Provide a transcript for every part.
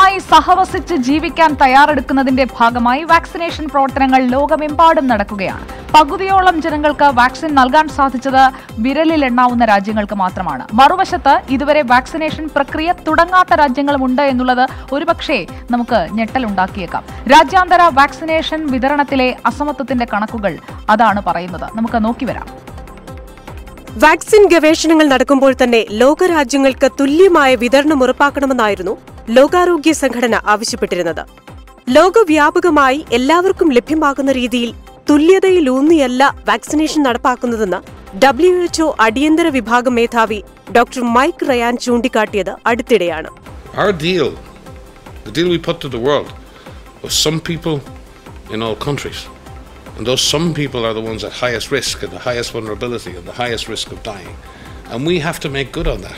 കോവിഡുമായി സഹവസിച്ച് ജീവിക്കാൻ തയ്യാറെടുക്കുന്നതിന്റെ ഭാഗമായി വാക്സിനേഷൻ പ്രവർത്തനങ്ങൾ ലോകമെമ്പാടും നടക്കുകയാണ് പകുതിയോളം ജനങ്ങൾക്ക് വാക്സിൻ നൽകാൻ സാധിച്ചത് വിരലിൽ എണ്ണാവുന്ന രാജ്യങ്ങൾക്ക് മാത്രമാണ് മറുവശത്ത് ഇതുവരെ വാക്സിനേഷൻ പ്രക്രിയ തുടങ്ങാത്ത രാജ്യങ്ങളുമുണ്ട് എന്നുള്ളത് ഒരുപക്ഷേ നമുക്ക് ഞെട്ടലുണ്ടാക്കിയേക്കാം രാജ്യാന്തര വാക്സിനേഷൻ വിതരണത്തിലെ അസമത്വത്തിന്റെ കണക്കുകൾ അതാണ് പറയുന്നത് നമുക്ക് നോക്കിവരാം വാക്സിൻ ഗവേഷണങ്ങൾ നടക്കുമ്പോൾ തന്നെ ലോകരാജ്യങ്ങൾക്ക് തുല്യമായ വിതരണം ഉറപ്പാക്കണമെന്നായിരുന്നു ലോകാരോഗ്യ സംഘടന ആവശ്യപ്പെട്ടിരുന്നത് ലോകവ്യാപകമായി എല്ലാവർക്കും ലഭ്യമാകുന്ന രീതിയിൽ തുല്യതയിലൂന്നിയല്ല വാക്സിനേഷൻ നടപ്പാക്കുന്നതെന്ന് ഡബ്ല്യുഎച്ച്ഒ അടിയന്തര വിഭാഗം മേധാവി ഡോക്ടർ മൈക്ക് റയാൻ ചൂണ്ടിക്കാട്ടിയത് അടുത്തിടെയാണ് Our deal, the deal we put to the world, was some people in all countries. And those some people are the ones at highest risk and the highest vulnerability and the highest risk of dying. And we have to make good on that.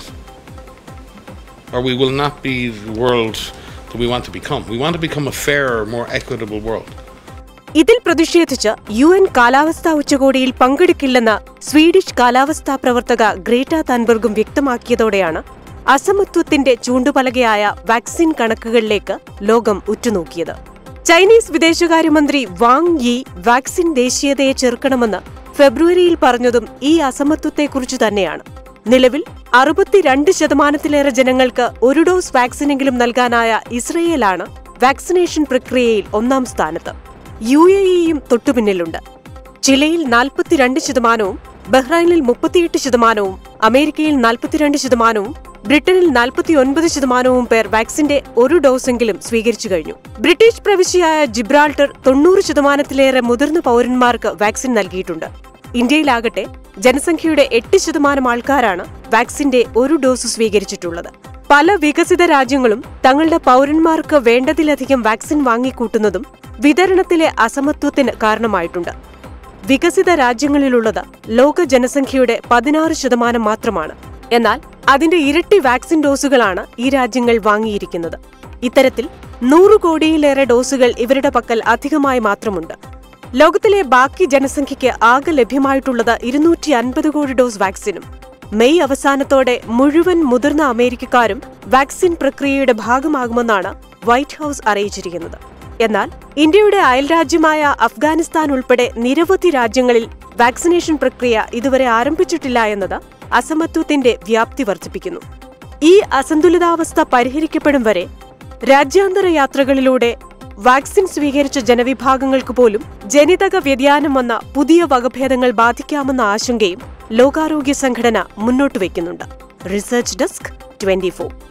Or we will not be the world that we want to become. We want to become a fairer, more equitable world. ഇതിൽ പ്രതിഷേധിച്ച് U N കാലാവസ്ഥാ ഉച്ചകോടിയിൽ പങ്കെടുക്കില്ലെന്ന് Swedish കാലാവസ്ഥാ പ്രവർത്തക Greta താൻബർഗും വ്യക്തമാക്കിയതോടെയാണ് അസമത്വത്തിന്റെ ചൂണ്ടുപലകയായ vaccine കണക്കുകളിലേക്ക് ലോകം ഉറ്റുനോക്കിയത് Chinese വിദേശകാര്യമന്ത്രി വാങ് യി വാക്സിൻ ദേശീയതയെ ചെറുക്കണമെന്ന് ഫെബ്രുവരിയിൽ പറഞ്ഞതും ഈ അസമത്വത്തെക്കുറിച്ച് തന്നെയാണ് നിലവിൽ അറുപത്തിരണ്ട് ശതമാനത്തിലേറെ ജനങ്ങൾക്ക് ഒരു ഡോസ് വാക്സിനെങ്കിലും നൽകാനായ ഇസ്രയേലാണ് വാക്സിനേഷൻ പ്രക്രിയയിൽ ഒന്നാം സ്ഥാനത്ത് യു എ ഇയും തൊട്ടുപിന്നിലുണ്ട് ചിലയിൽ നാൽപ്പത്തിരണ്ട് ശതമാനവും ബഹ്റൈനിൽ മുപ്പത്തിയെട്ട് ശതമാനവും അമേരിക്കയിൽ നാൽപ്പത്തിരണ്ട് ശതമാനവും ബ്രിട്ടനിൽ നാൽപ്പത്തിയൊൻപത് ശതമാനവും പേർ വാക്സിന്റെ ഒരു ഡോസെങ്കിലും സ്വീകരിച്ചു കഴിഞ്ഞു ബ്രിട്ടീഷ് പ്രവിശ്യയായ ജിബ്രാൾട്ടർ തൊണ്ണൂറ് ശതമാനത്തിലേറെ മുതിർന്ന പൗരന്മാർക്ക് വാക്സിൻ നൽകിയിട്ടുണ്ട് ഇന്ത്യയിലാകട്ടെ ജനസംഖ്യയുടെ എട്ട് ശതമാനം ആൾക്കാരാണ് വാക്സിന്റെ ഒരു ഡോസ് സ്വീകരിച്ചിട്ടുള്ളത് പല വികസിത രാജ്യങ്ങളും തങ്ങളുടെ പൗരന്മാർക്ക് വേണ്ടതിലധികം വാക്സിൻ വാങ്ങിക്കൂട്ടുന്നതും വിതരണത്തിലെ അസമത്വത്തിന് കാരണമായിട്ടുണ്ട് വികസിത രാജ്യങ്ങളിലുള്ളത് ലോക ജനസംഖ്യയുടെ പതിനാറ് ശതമാനം മാത്രമാണ് എന്നാൽ അതിന്റെ ഇരട്ടി വാക്സിൻ ഡോസുകളാണ് ഈ രാജ്യങ്ങൾ വാങ്ങിയിരിക്കുന്നത് ഇത്തരത്തിൽ നൂറ് കോടിയിലേറെ ഡോസുകൾ ഇവരുടെ പക്കൽ അധികമായി മാത്രമുണ്ട് ലോകത്തിലെ ബാക്കി ജനസംഖ്യയ്ക്ക് ആകെ ലഭ്യമായിട്ടുള്ളത് ഇരുന്നൂറ്റി അൻപത് കോടി ഡോസ് വാക്സിനും മെയ് അവസാനത്തോടെ മുഴുവൻ മുതിർന്ന അമേരിക്കക്കാരും വാക്സിൻ പ്രക്രിയയുടെ ഭാഗമാകുമെന്നാണ് വൈറ്റ് ഹൌസ് അറിയിച്ചിരിക്കുന്നത് എന്നാൽ ഇന്ത്യയുടെ അയൽരാജ്യമായ അഫ്ഗാനിസ്ഥാൻ ഉൾപ്പെടെ നിരവധി രാജ്യങ്ങളിൽ വാക്സിനേഷൻ പ്രക്രിയ ഇതുവരെ ആരംഭിച്ചിട്ടില്ല എന്നത് അസമത്വത്തിന്റെ വ്യാപ്തി വർദ്ധിപ്പിക്കുന്നു ഈ അസന്തുലിതാവസ്ഥ പരിഹരിക്കപ്പെടും വരെ രാജ്യാന്തര യാത്രകളിലൂടെ വാക്സിൻ സ്വീകരിച്ച ജനവിഭാഗങ്ങൾക്ക് പോലും ജനിതക വ്യതിയാനം വന്ന പുതിയ വകഭേദങ്ങൾ ബാധിക്കാമെന്ന ആശങ്കയും ലോകാരോഗ്യ സംഘടന മുന്നോട്ട് വയ്ക്കുന്നുണ്ട് റിസർച്ച് ഡെസ്ക് ട്വന്റി